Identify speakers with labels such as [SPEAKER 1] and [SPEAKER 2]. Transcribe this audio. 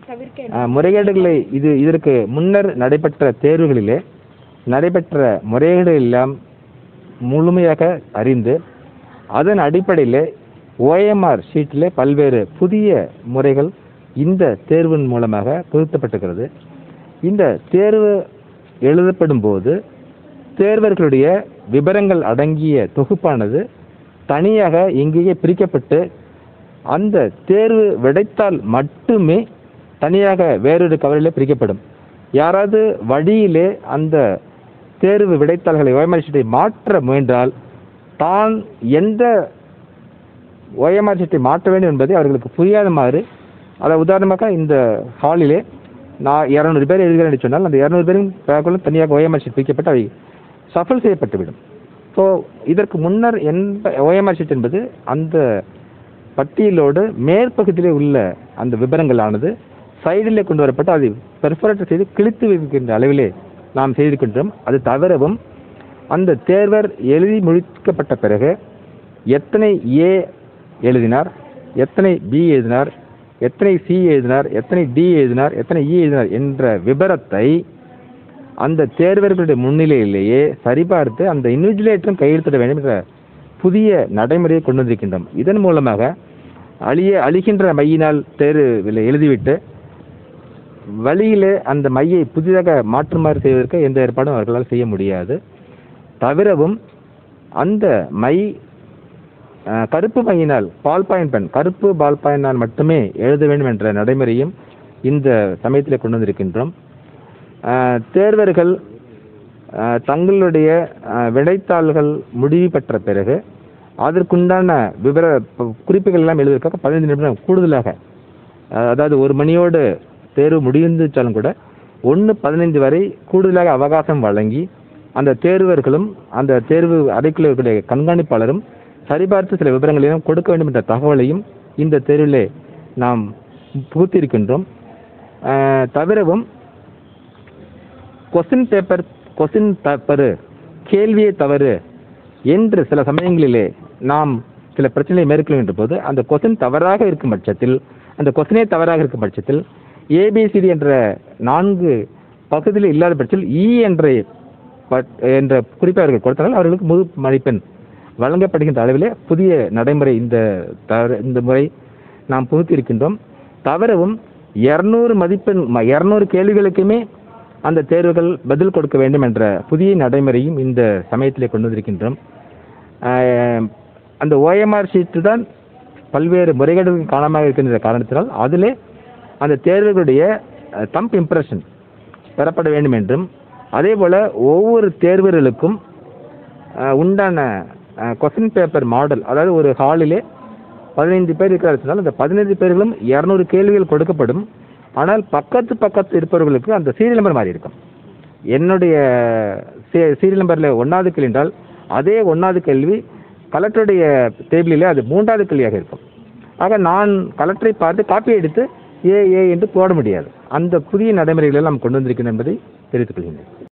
[SPEAKER 1] தவிர்க்க
[SPEAKER 2] ஆ, முறைகேடுகளை இது இதற்கு முன்னர் நடைபெற்ற தேர்வுகளிலே நடைபெற்ற முறைகேடுகள் எல்லாம் முழுமையாக அறிந்து அதன் அடிப்படையில் ஓஎம்ஆர் ஷீட்டில் பல்வேறு புதிய முறைகள் இந்த தேர்வின் மூலமாக புகுத்தப்பட்டிருக்கிறது இந்த தேர்வு எழுதப்படும் போது தேர்வர்களுடைய விவரங்கள் அடங்கிய தொகுப்பானது தனியாக எங்கேயே பிரிக்கப்பட்டு அந்த தேர்வு விடைத்தால் மட்டுமே தனியாக வேறொரு கவரிலே பிரிக்கப்படும் யாராவது வழியிலே அந்த தேர்வு விடைத்தாள்களை ஓஎம்ஆர் ஷீட்டை மாற்ற முயன்றால் தான் எந்த ஓஎம்ஆர் ஷீட்டை மாற்ற வேண்டும் என்பதை அவர்களுக்கு புரியாத மாதிரி அதை உதாரணமாக இந்த ஹாலிலே நான் இரநூறு பேர் எழுதுகிறேன் என்று சொன்னால் அந்த இரநூறு பேரும் பேக்குள்ளும் தனியாக ஓஎம்ஆர் ஷீட் பிரிக்கப்பட்டு அவை சஃபல் செய்யப்பட்டுவிடும் ஸோ இதற்கு முன்னர் எந்த ஓஎம்ஆர் ஷீட் என்பது அந்த பட்டியலோடு மேற்பகுதியிலே உள்ள அந்த விவரங்களானது சைடிலே கொண்டு வரப்பட்டு அதை பெர்ஃபரேட் செய்து கிழித்து வைக்கின்ற அளவிலே நாம் செய்திருக்கின்றோம் அது தவிரவும் அந்த தேர்வர் எழுதி முடிக்கப்பட்ட பிறகு எத்தனை ஏ எழுதினார் எத்தனை பி எழுதினார் எத்தனை சி எழுதினார் எத்தனை டி எழுதினார் எத்தனை இ எழுதினார் என்ற விபரத்தை அந்த தேர்வர்களுடைய முன்னிலையிலேயே சரிபார்த்து அந்த இன்விஜிலேட்டரும் கையெழுத்திட வேண்டும் என்ற புதிய நடைமுறையை கொண்டு வந்திருக்கின்றோம் இதன் மூலமாக அழிய அழிகின்ற மையினால் தேர்வில் எழுதிவிட்டு வழியிலே அந்த மையை புதிதாக மாற்றுமாறு செய்வதற்கு எந்த ஏற்பாடும் அவர்களால் செய்ய முடியாது தவிரவும் அந்த மை அஹ், கருப்பு மையினால் பால் பாயிண்ட் பென் கருப்பு பால் பாயினால் மட்டுமே எழுத வேண்டும் என்ற நடைமுறையும் இந்த சமயத்தில் கொண்டு வந்திருக்கின்றோம் அஹ், தேர்வர்கள் அஹ், தங்களுடைய அஹ், விடைத்தாள்கள் முடிவு பெற்ற பிறகு அதற்குண்டான விவர ப- குறிப்புகள் எல்லாம் எழுதுவதற்காக பதினைந்து நிமிடம் கூடுதலாக அஹ், அதாவது ஒரு மணியோடு தேர்வு முடிந்துச்சாலும் கூட ஒன்று பதினைந்து வரை கூடுதலாக அவகாசம் வழங்கி அந்த தேர்வர்களும் அந்த தேர்வு அறைக்குள்ள இருக்கக்கூடிய கண்காணிப்பாளரும் சரிபார்த்து சில விவரங்களையும் கொடுக்க வேண்டும் என்ற தகவலையும் இந்த தேர்விலே நாம் புகுத்தியிருக்கின்றோம் அஹ், தவிரவும் கொஸ்டின் பேப்பர் கொஸ்டின் பேப்பரு கேள்வியே தவறு என்று சில சமயங்களிலே நாம் சில பிரச்சனையை மேற்கொள்கின்ற போது அந்த கொஸ்டின் தவறாக இருக்கும் பட்சத்தில் அந்த கொஸ்டினே தவறாக இருக்கும் பட்சத்தில் ஏபிசிடி என்ற நான்கு பகுதியில் இல்லாத பட்சத்தில் இ என்ற பட்- என்ற குறிப்பை அவர்கள் கொடுத்தால் அவர்களுக்கு முழு மதிப்பெண் வழங்கப்படுகின்ற அளவிலே புதிய நடைமுறை இந்த தவறு இந்த முறை நாம் புகுத்தியிருக்கின்றோம் தவிரவும் இரநூறு மதிப்பெண் இரநூறு கேள்விகளுக்குமே அந்த தேர்வுகள் பதில் கொடுக்க வேண்டும் என்ற புதிய நடைமுறையும் இந்த சமயத்திலே கொண்டு வந்திருக்கின்றோம் ஆஹ் அந்த ஓஎம்ஆர் ஷீட்டு தான் பல்வேறு முறைகேடுகள் காரணமாக இருக்கின்ற காரணத்தினால் அதிலே அந்த தேர்வுகளுடைய தம்ப் இம்ப்ரெஷன் பெறப்பட வேண்டும் என்றும் அதே போல் ஒவ்வொரு தேர்வர்களுக்கும் அஹ், உண்டான கொஸ்டின் பேப்பர் மாடல் அதாவது ஒரு ஹாலிலே பதினைந்து பேர் இருக்கிறார்கள் அந்த பதினைந்து பேர்களும் இரநூறு கேள்விகள் கொடுக்கப்படும் ஆனால் பக்கத்து பக்கத்து இருப்பவர்களுக்கு அந்த சீரியல் நம்பர் மாறி இருக்கும் என்னுடைய சீரியல் நம்பரில் ஒன்றாவது கேள்வி என்றால் அதே ஒன்றாவது கேள்வி கலெக்டருடைய டேபிளிலே அது மூன்றாவது கேள்வியாக இருக்கும் ஆக நான் கலெக்டரை பார்த்து காப்பி எடுத்து ஏ ஏ என்று போட முடியாது அந்த புதிய நடைமுறைகளை நாம் கொண்டு வந்திருக்கிறோம் என்பதை தெரிவித்துக் கொள்கின்றேன்